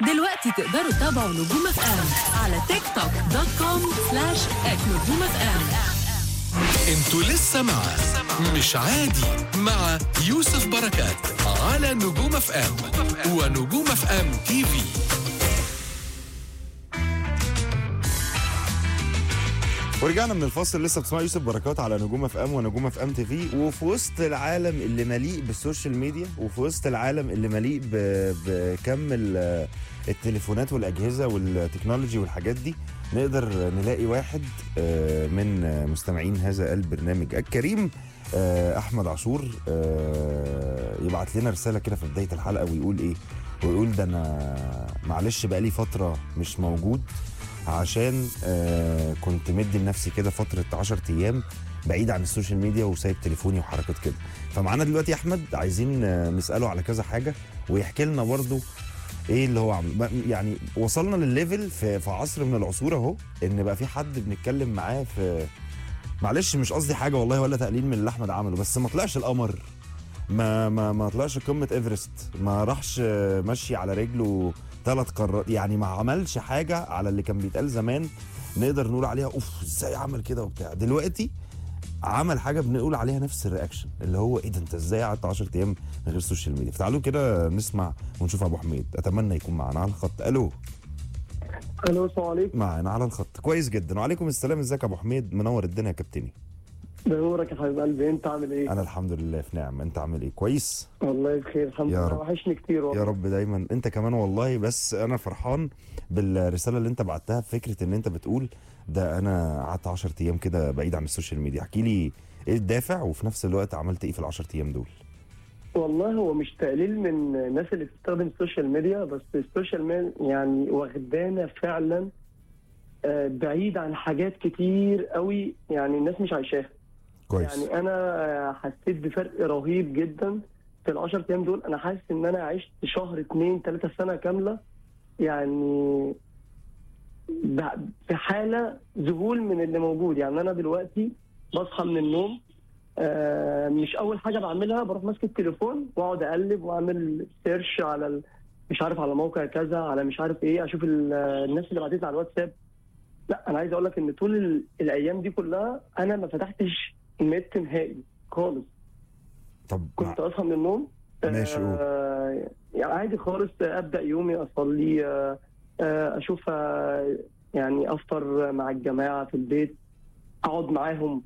دلوقتي تقدروا تتابعوا نجوم اف ام على تيك توك دوت كوم سلاش ات نجوم اف ام انتوا لسه مع مش عادي مع يوسف بركات على نجوم اف ام ونجوم اف ام تي في ورجعنا من الفاصل لسه بتسمع يوسف بركات على نجوم اف ام ونجوم اف ام تي في وفي وسط العالم اللي مليء بالسوشيال ميديا وفي وسط العالم اللي مليء ب- بكم ال- التليفونات والاجهزه والتكنولوجي والحاجات دي نقدر نلاقي واحد آه، من آه، مستمعين هذا البرنامج الكريم آه، احمد عاشور آه، يبعت لنا رساله كده في بدايه الحلقه ويقول ايه ويقول ده انا معلش بقالي فتره مش موجود عشان آه كنت مدي لنفسي كده فتره 10 ايام بعيد عن السوشيال ميديا وسايب تليفوني وحركات كده فمعانا دلوقتي احمد عايزين آه نساله على كذا حاجه ويحكي لنا برضو ايه اللي هو عمله بقى- يعني وصلنا للليفل في, في عصر من العصور اهو ان بقى في حد بنتكلم معاه في معلش مش قصدي حاجه والله ولا تقليل من اللي احمد عمله بس ما طلعش القمر ما ما ما طلعش قمه ايفرست ما راحش آه، مشي على رجله ثلاث قارات يعني ما عملش حاجه على اللي كان بيتقال زمان نقدر نقول عليها اوف ازاي عمل كده وبتاع دلوقتي عمل حاجه بنقول عليها نفس الرياكشن اللي هو ايه ده انت ازاي قعدت 10 ايام من غير سوشيال ميديا فتعالوا كده نسمع ونشوف ابو حميد اتمنى يكون معانا على الخط الو الو السلام عليكم معانا على الخط كويس جدا وعليكم السلام ازيك يا ابو حميد منور الدنيا يا كابتني بنورك يا حبيب قلبي انت عامل ايه؟ انا الحمد لله في نعم انت عامل ايه كويس والله بخير الحمد يا لله رب. وحشني كتير والله يا رب دايما انت كمان والله بس انا فرحان بالرساله اللي انت بعتها بفكره ان انت بتقول ده انا قعدت 10 ايام كده بعيد عن السوشيال ميديا احكي لي ايه الدافع وفي نفس الوقت عملت ايه في ال 10 ايام دول والله هو مش تقليل من الناس اللي بتستخدم السوشيال ميديا بس السوشيال ميديا يعني واخدانا فعلا آه، بعيد عن حاجات كتير قوي يعني الناس مش عايشاها كويس يعني انا آه، حسيت بفرق رهيب جدا في ال 10 ايام دول انا حاسس ان انا عشت شهر اتنين تلاته سنه كامله يعني ب- في حاله ذهول من اللي موجود يعني انا دلوقتي بصحى من النوم آه، مش اول حاجه بعملها بروح ماسك التليفون واقعد اقلب واعمل سيرش على ال... مش عارف على موقع كذا على مش عارف ايه اشوف ال- الناس اللي بعتت لي على الواتساب لا انا عايز اقول لك ان طول ال- الايام دي كلها انا ما فتحتش النت نهائي خالص طب كنت اصحى من النوم ماشي، قول. آه يعني عادي خالص ابدا يومي اصلي آه آه اشوف آه يعني افطر مع الجماعه في البيت اقعد معاهم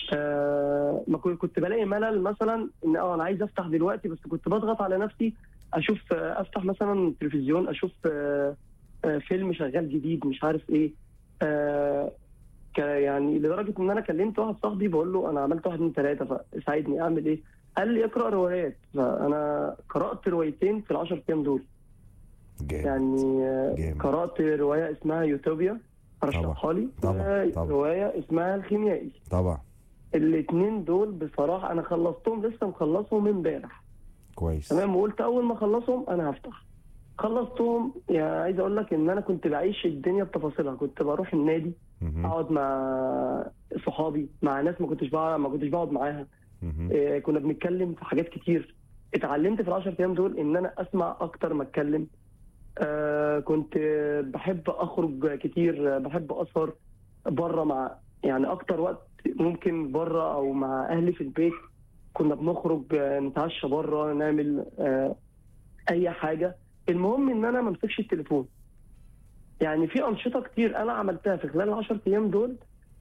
آه ما كنت كنت بلاقي ملل مثلا ان اه انا عايز افتح دلوقتي بس كنت بضغط على نفسي اشوف آه افتح مثلا تلفزيون اشوف آه آه فيلم شغال جديد مش عارف ايه آه ك- يعني لدرجه ان انا كلمت واحد صاحبي بقول له انا عملت واحد من ثلاثه فساعدني اعمل ايه؟ قال لي اقرا روايات فانا قرات روايتين في العشر ايام دول جامد يعني آه، جامد. قرات روايه اسمها يوتوبيا رشحها لي طبعا، طبعا. روايه اسمها الخيميائي طبعا الاثنين دول بصراحه انا خلصتهم لسه مخلصهم امبارح كويس تمام وقلت اول ما اخلصهم انا هفتح خلصتهم يعني عايز اقول لك ان انا كنت بعيش الدنيا بتفاصيلها كنت بروح النادي مهم. اقعد مع صحابي مع ناس ما كنتش بقعد ما كنتش بقعد معاها مهم. إيه، كنا بنتكلم في حاجات كتير اتعلمت في العشر ايام دول ان انا اسمع اكتر ما اتكلم آه كنت بحب اخرج كتير بحب اسهر بره مع يعني اكتر وقت ممكن بره او مع اهلي في البيت كنا بنخرج آه، نتعشى بره نعمل آه اي حاجه المهم ان انا ما امسكش التليفون يعني في انشطه كتير انا عملتها في خلال العشر ايام دول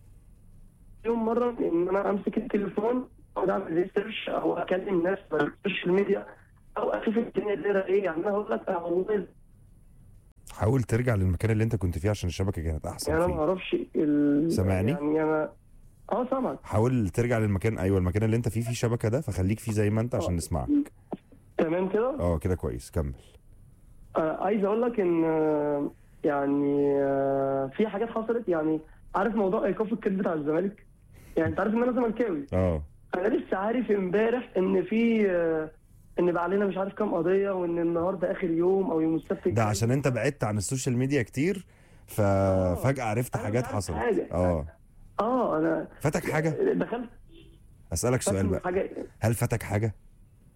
يوم مره ان انا امسك التليفون اقعد اعمل ريسيرش او اكلم ناس على السوشيال ميديا او اشوف الدنيا دايره ايه يعني انا هقول لك انا والله حاول ترجع للمكان اللي انت كنت فيه عشان الشبكه كانت احسن يعني انا ما فيه اعرفش ال... سامعني؟ يعني انا اه سامعك حاول ترجع للمكان ايوه المكان اللي انت فيه فيه شبكه ده فخليك فيه زي ما انت عشان آه. نسمعك تمام كده اه كده كويس كمل آه عايز اقول لك ان آه، يعني آه في حاجات حصلت يعني عارف موضوع ايقاف الكيت بتاع الزمالك يعني انت عارف ان انا زملكاوي اه انا لسه عارف امبارح ان في آه، ان بقى علينا مش عارف كام قضيه وان النهارده اخر يوم او يوم السبت ده الجاي. عشان انت بعدت عن السوشيال ميديا كتير ففجأة عرفت أنا حاجات مش عارف حصلت حاجة. اه اه انا فاتك حاجة دخلت اسألك سؤال فاكر بقى حاجه هل فاتك حاجة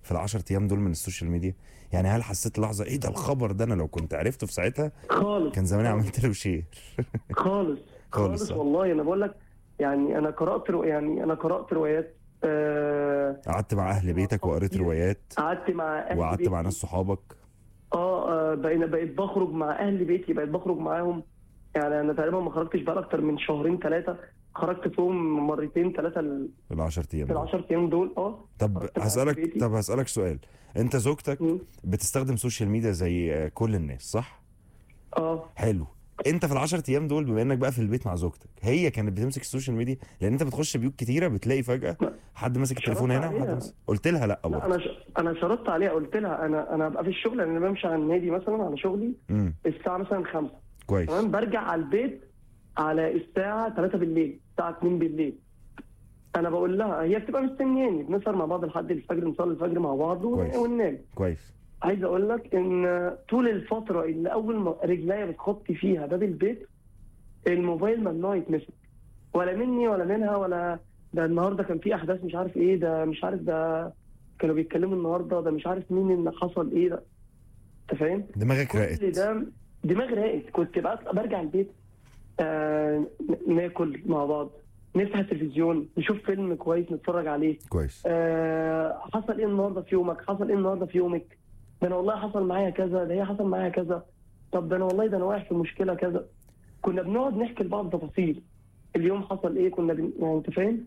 في العشر ايام دول من السوشيال ميديا يعني هل حسيت لحظه ايه ده الخبر ده انا لو كنت عرفته في ساعتها خالص كان زماني عملت له شير خالص خالص، خالص صح. والله انا بقول لك يعني انا قرات رو... يعني انا قرات روايات آه، قعدت مع اهل بيتك وقريت روايات قعدت مع أهل وقعدت بيتي. مع ناس صحابك اه آه، بقينا بقيت بخرج مع اهل بيتي بقيت بخرج معاهم يعني انا تقريبا ما خرجتش بقى اكتر من شهرين ثلاثه خرجت فيهم مرتين ثلاثه في العشر ايام في دول. العشر ايام دول اه طب خرجت مع هسألك بيتي. طب هسألك سؤال انت زوجتك مم. بتستخدم سوشيال ميديا زي آه، كل الناس صح؟ اه حلو انت في العشر ايام دول بما انك بقى في البيت مع زوجتك هي كانت بتمسك السوشيال ميديا لان انت بتخش بيوت كتيره بتلاقي فجاه حد ماسك التليفون شرطت هنا وحد عليها. ماسك قلت لها لا لا برضه انا ش... انا شرطت عليها قلت لها انا انا ابقى في الشغل انا بمشي على النادي مثلا على شغلي امم الساعه مثلا 5 كويس تمام برجع على البيت على الساعه 3 بالليل الساعه 2 بالليل انا بقول لها هي بتبقى مستنياني بنسهر مع بعض لحد الفجر نصلي الفجر مع بعض ون- كويس. وننام كويس عايز اقول لك ان طول الفتره اللي اول ما رجليا بتخطي فيها باب البيت الموبايل ممنوع يتمسك ولا مني ولا منها ولا ده النهارده كان في احداث مش عارف ايه ده مش عارف ده كانوا بيتكلموا النهارده ده مش عارف مين اللي حصل ايه ده انت فاهم؟ دماغك كل راقت ده دماغ راقت كنت بقى برجع البيت آه ن- ناكل مع بعض نفتح التلفزيون نشوف فيلم كويس نتفرج عليه كويس آه حصل ايه النهارده في يومك حصل ايه النهارده في يومك ده انا والله حصل معايا كذا ده هي حصل معايا كذا طب ده انا والله ده انا واقع في مشكله كذا كنا بنقعد نحكي لبعض تفاصيل اليوم حصل ايه كنا بن... يعني انت فاهم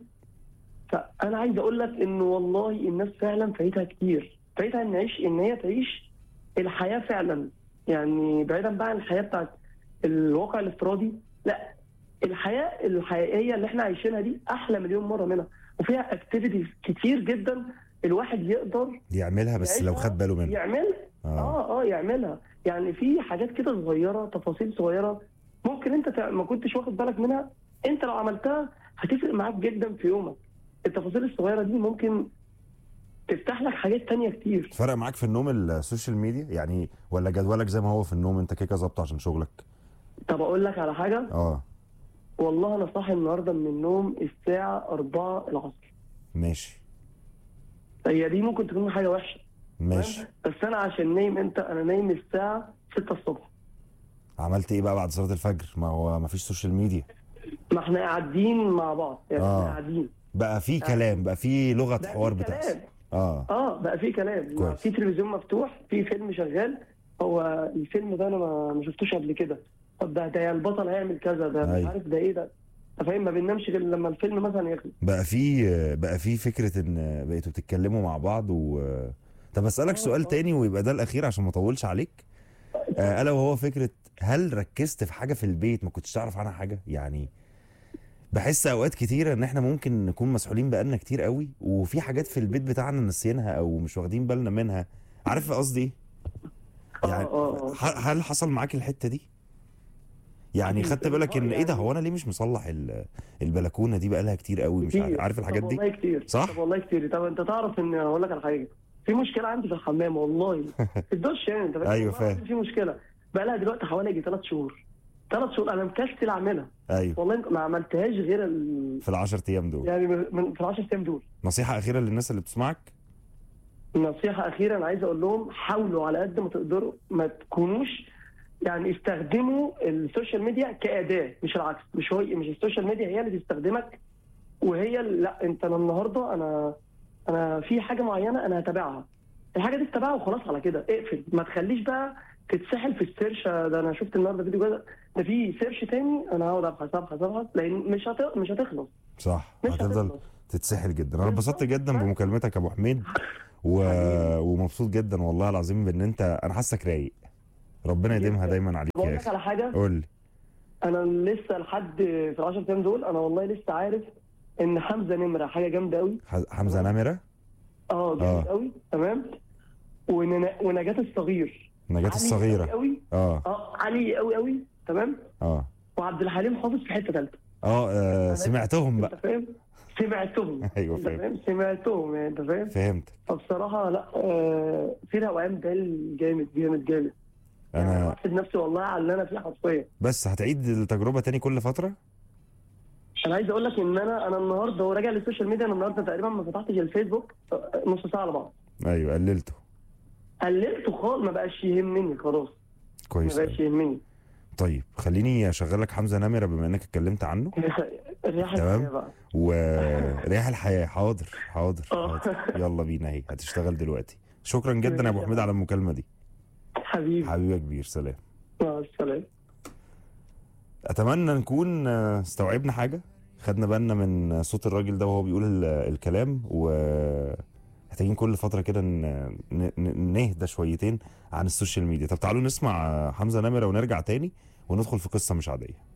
فانا عايز اقول لك انه والله الناس فعلا فايتها كتير فايتها ان نعيش ان هي تعيش الحياه فعلا يعني بعيدا بقى عن الحياه بتاعت الواقع الافتراضي لا الحياه الحقيقيه اللي احنا عايشينها دي احلى مليون مره منها وفيها اكتيفيتيز كتير جدا الواحد يقدر يعملها بس لو خد باله منها يعمل اه اه اه يعملها يعني في حاجات كده صغيره تفاصيل صغيره ممكن انت تع- ما كنتش واخد بالك منها انت لو عملتها هتفرق معاك جدا في يومك التفاصيل الصغيره دي ممكن تفتح لك حاجات تانية كتير فرق معاك في النوم السوشيال ميديا يعني ولا جدولك زي ما هو في النوم انت كده ظابطه عشان شغلك طب اقول لك على حاجه اه والله انا صاحي النهارده من النوم الساعه 4 العصر ماشي هي دي ممكن تكون حاجه وحشه ماشي تمام؟ بس انا عشان نايم امتى انا نايم الساعه 6 الصبح عملت ايه بقى بعد صلاه الفجر ما هو ما فيش سوشيال ميديا ما احنا قاعدين مع بعض يعني آه. احنا قاعدين بقى في كلام بقى في لغه بقى حوار في بتحصل كلام. اه اه بقى في كلام كويس. في تلفزيون مفتوح في فيلم شغال هو الفيلم ده انا ما ما شفتوش قبل كده طب ده ده البطل هيعمل كذا ده مش أيوة. عارف ده ايه ده أنت فاهم ما بننامش غير لما الفيلم مثلا يخلص بقى في بقى في فكره ان بقيتوا بتتكلموا مع بعض و طب اسالك آه، سؤال آه. تاني ويبقى ده الاخير عشان ما اطولش عليك آه، الا وهو فكره هل ركزت في حاجه في البيت ما كنتش تعرف عنها حاجه يعني بحس اوقات كتيره ان احنا ممكن نكون مسؤولين بقالنا كتير قوي وفي حاجات في البيت بتاعنا نسينها او مش واخدين بالنا منها عارف قصدي ايه اه يعني اه اه ح- هل حصل معاك الحته دي يعني أكيد. خدت بالك ان آه، ايه ده يعني- هو انا ليه مش مصلح ال- البلكونه دي بقالها كتير قوي مش عارف, كتير. عارف الحاجات طب دي والله كتير صح؟ طب والله كتير طب انت تعرف ان اقول لك على حاجه في مشكله عندي في الحمام والله في الدش يعني انت فاهم؟ أيوة، والله فاهم. في مشكله بقى لها دلوقتي حوالي يجي ثلاث شهور ثلاث شهور انا مكسل اعملها ايوه والله ما عملتهاش غير ال... في العشر ايام دول يعني من من- في ال 10 ايام دول نصيحه اخيره للناس اللي بتسمعك نصيحة أخيرة أنا عايز أقول لهم حاولوا على قد ما تقدروا ما تكونوش يعني استخدموا السوشيال ميديا كأداة مش العكس مش هو مش السوشيال ميديا هي اللي تستخدمك وهي اللي لا أنت أنا النهاردة أنا أنا في حاجة معينة أنا هتابعها الحاجة دي تتابعها وخلاص على كده اقفل ما تخليش بقى تتسحل في السيرش ده أنا شفت النهاردة فيديو كذا ده في سيرش تاني أنا هقعد أبحث أبحث أبحث لأن مش هت... مش هتخلص صح مش هتفضل هتخلص تتسحل جدا انا اتبسطت جدا بمكالمتك يا ابو حميد و... ومبسوط جدا والله العظيم بان انت انا حاسك رايق ربنا يديمها جداً. دايما عليك بقول يا لك اخي على حاجة قول لي انا لسه لحد في ال 10 ايام دول انا والله لسه عارف ان حمزه نمره حاجه جامده قوي ح- حمزه نمره اه آه. جامد قوي تمام ون- ونجاة الصغير نجاة علي الصغيره قوي اه اه علي قوي قوي تمام اه وعبد الحليم حافظ في حته ثالثه اه آه، سمعتهم انت بقى فاهم سمعتهم أيوة، انت فاهم. فاهم سمعتهم يعني انت فاهم فهمت فبصراحه لا آه في روقان بال جامد جامد جامد يعني انا بحسد نفسي والله على اللي انا فيه حرفيا بس هتعيد التجربه تاني كل فتره انا عايز اقول لك ان انا انا النهارده وراجع للسوشيال ميديا انا النهارده تقريبا ما فتحتش الفيسبوك آه، نص ساعه على بعض ايوه قللته قللته خالص ما بقاش يهمني خلاص ما كويس بقاش أوي. يهمني طيب خليني اشغل لك حمزه نمره بما انك اتكلمت عنه الريحه تمام. الحياة بقى وريح الحياه حاضر حاضر آه. حاضر يلا بينا اهي هتشتغل دلوقتي شكرا جدا يا ابو حميد على المكالمه دي حبيبي حبيبي يا كبير سلام مع السلامه اتمنى نكون آه، استوعبنا حاجه خدنا بالنا من صوت الراجل ده وهو بيقول ال- الكلام و محتاجين كل فتره كده ن- ن- نهدى شويتين عن السوشيال ميديا طب تعالوا نسمع آه، حمزه نمره ونرجع تاني وندخل في قصه مش عاديه